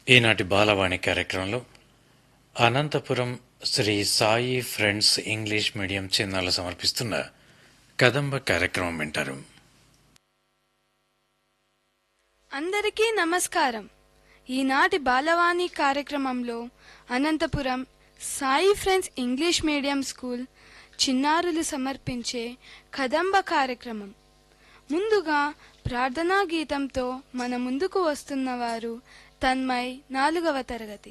ఈనాటి బాలవాణి కార్యక్రమంలో Anantapur Sri Sai friends English medium చిన్నాలు సమర్పిస్తున్న కదంబ కార్యక్రమం వింటారు అందరికీ నమస్కారం ఈనాటి బాలవాణి కార్యక్రమంలో Anantapur Sai friends English medium school చిన్నారులు సమర్పించే కదంబ కార్యక్రమం ముందుగా ప్రార్థనా గీతంతో మన ముందుకు వస్తున్నవారు తన్మయ్ నాలుగవ తరగతి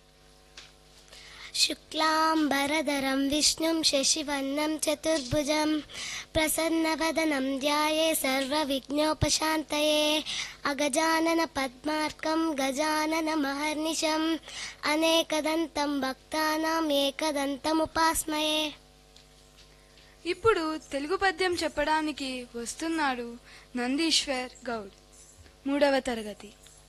शुक्लाम्बरधरं विष्णुं शशिवर्णं चतुर्भुजं प्रसन्नवदनं ध्याये सर्वविघ्नोपशान्तये अगजाननपद्मार्कं गजाननमहर्निशम् अनेकदन्तं भक्तानाम् एकदन्तमुपास्मये ఇప్పుడు తెలుగు పద్యం చెప్పడానికి వస్తున్నాడు నందీశ్వర్ గౌడ్ మూడవ తరగతి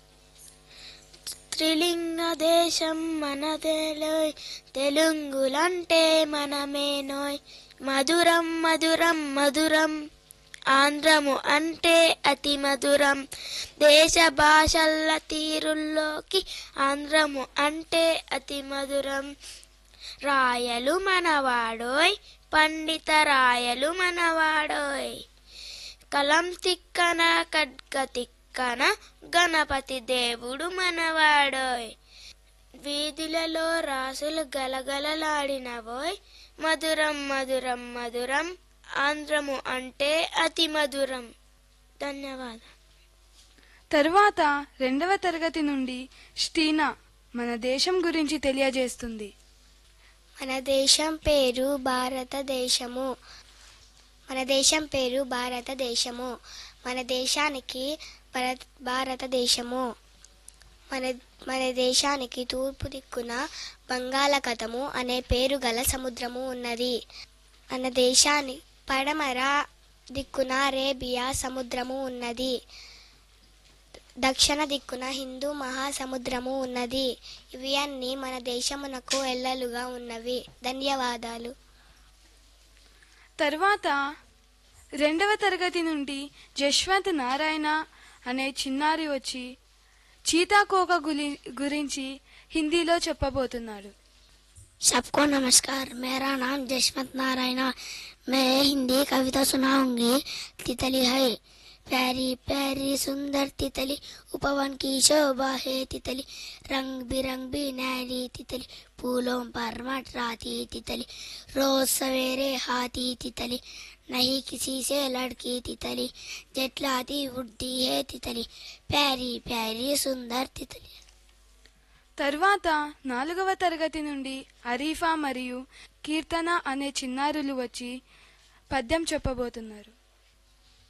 త్రిలింగ దేశం మనదేలోయ్ తెలుగులంటే మనమేనోయ్ మధురం మధురం మధురం ఆంధ్రము అంటే అతి మధురం దేశ భాషల తీరుల్లోకి ఆంధ్రము అంటే అతి మధురం రాయలు మనవాడోయ్ పండిత రాయలు మనవాడోయ్ కలం తిక్కన ఖడ్గ తిక్కన గణపతి దేవుడు మనవాడోయ్ వీధులలో రాసులు గలగలలాడినవోయ్ మధురం మధురం మధురం ఆంధ్రము అంటే అతి మధురం ధన్యవాదాలు తరువాత రెండవ తరగతి నుండి స్టీనా మన దేశం గురించి తెలియజేస్తుంది మన దేశం పేరు భారతదేశము మన దేశం పేరు భారతదేశము మన దేశానికి భరత్ భారతదేశము మన మన దేశానికి తూర్పు దిక్కున బంగాళాఖాతము అనే పేరు గల సముద్రము ఉన్నది మన దేశాని పడమర దిక్కున అరేబియా సముద్రము ఉన్నది దక్షిణ దిక్కున హిందూ మహాసముద్రము ఉన్నది ఇవి అన్నీ మన దేశమునకు ఎల్లలుగా ఉన్నవి ధన్యవాదాలు తర్వాత రెండవ తరగతి నుండి జశ్వంత్ నారాయణ అనే చిన్నారి వచ్చి చీతాకోక గులి గురించి హిందీలో చెప్పబోతున్నాడు सबको नमस्कार मेरा नाम जशवंत नारायण मैं हिंदी कविता सुनाऊंगी तितली है प्यारी प्यारी सुंदर तितली उपवन की शोभा है तितली रंग बिरंगी नारी तितली फूलों पर मटराती तितली रोज सवेरे हाथी तितली नहीं किसी से लड़की तितली जटलाती उड़ती है तितली प्यारी प्यारी सुंदर तितली తర్వాత నాలుగవ తరగతి నుండి అరీఫా మరియు కీర్తన అనే చిన్నారులు వచ్చి పద్యం చెప్పబోతున్నారు